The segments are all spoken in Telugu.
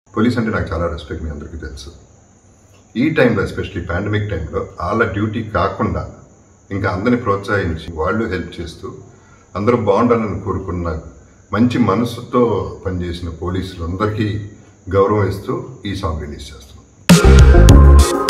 పోలీస్ అంటే నాకు చాలా రెస్పెక్ట్ మీ అందరికీ తెలుసు ఈ టైంలో ఎస్పెషలీ పాండమిక్ టైంలో వాళ్ళ డ్యూటీ కాకుండా ఇంకా అందరిని ప్రోత్సహించి వాళ్ళు హెల్ప్ చేస్తూ అందరూ బాగుండాలని కోరుకున్న మంచి మనసుతో పనిచేసిన పోలీసులందరికీ గౌరవం ఇస్తూ ఈ సాంగ్ రిలీజ్ చేస్తున్నాం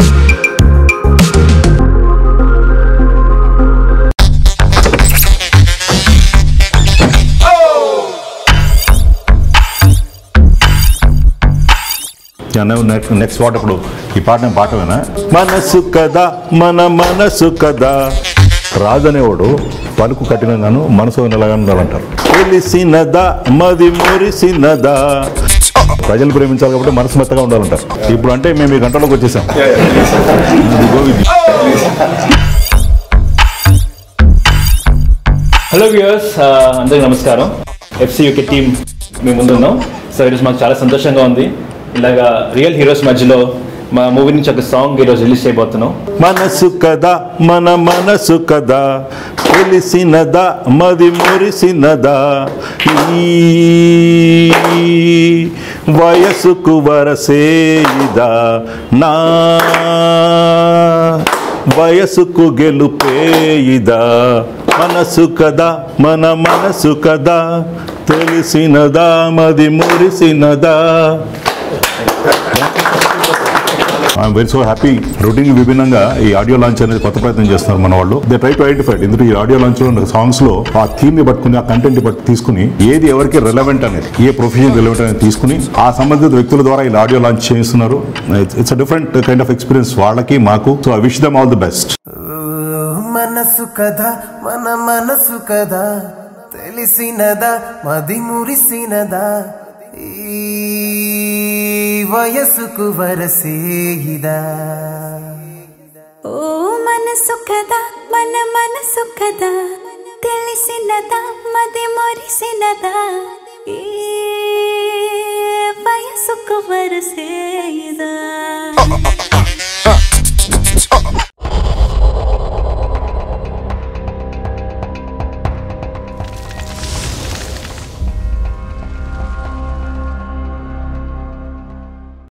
నెక్స్ట్ నెక్స్ట్ పాట ఇప్పుడు ఈ పాట నేను పాటమేనా మనసు కదా మన మనసు కదా రాజనేవాడు పలుకు కఠినంగాను మనసు నెలగా ఉండాలంటారు తెలిసినదా మది మురిసినదా ప్రజలు ప్రేమించాలి కాబట్టి మనసు మెత్తగా ఉండాలంటారు ఇప్పుడు అంటే మేము ఈ గంటలోకి వచ్చేసాం ఇదిగో ఇది. హలో వ్యూయర్స్ అందరికీ నమస్కారం ఎఫ్సి యూకే టీమ్ మేము ముందున్నాం సో ఈరోజు మాకు చాలా సంతోషంగా ఉంది ఇలాగా రియల్ హీరోస్ మధ్యలో మా మూవీ నుంచి ఒక సాంగ్ ఈరోజు రిలీజ్ చేయబోతున్నాం మనసు కదా మన మనసు కదా తెలిసినదా మది మురిసినదా ఈ వయసుకు వరసేయిదా నా వయసుకు గెలుపేయిదా మనసు కదా మన మనసు కదా తెలిసినదా మది మురిసినదా I'm very so happy routine విభిన్నంగా ఈ ఆడియో లాంచ్ అనేది కొత్త ప్రయత్నం చేస్తున్నారు మన వాళ్ళు దే ట్రై టు ఐడెంటిఫైడ్ ఎందుకు ఈ ఆడియో లాంచ్ లో సాంగ్స్ లో ఆ థీమ్ ని పట్టుకుని ఆ కంటెంట్ ని పట్టు తీసుకుని ఏది ఎవరికి రెలవెంట్ అనేది ఏ ప్రొఫెషన్ రెలవెంట్ అనేది తీసుకుని ఆ సంబంధిత వ్యక్తుల ద్వారా ఇలా ఆడియో లాంచ్ చేస్తున్నారు it's different kind of experience వాళ్ళకి మాకు so I wish them all the best మనసు కదా మన మనసు కదా తెలిసినదా మది మురిసినదా ఈ వయసుకు వరసేయిదా ఓ మనసు కదా మన మనసు కదా తెలిసినదా మది మొరిసినదా ఈ వయసుకు వరసేయదా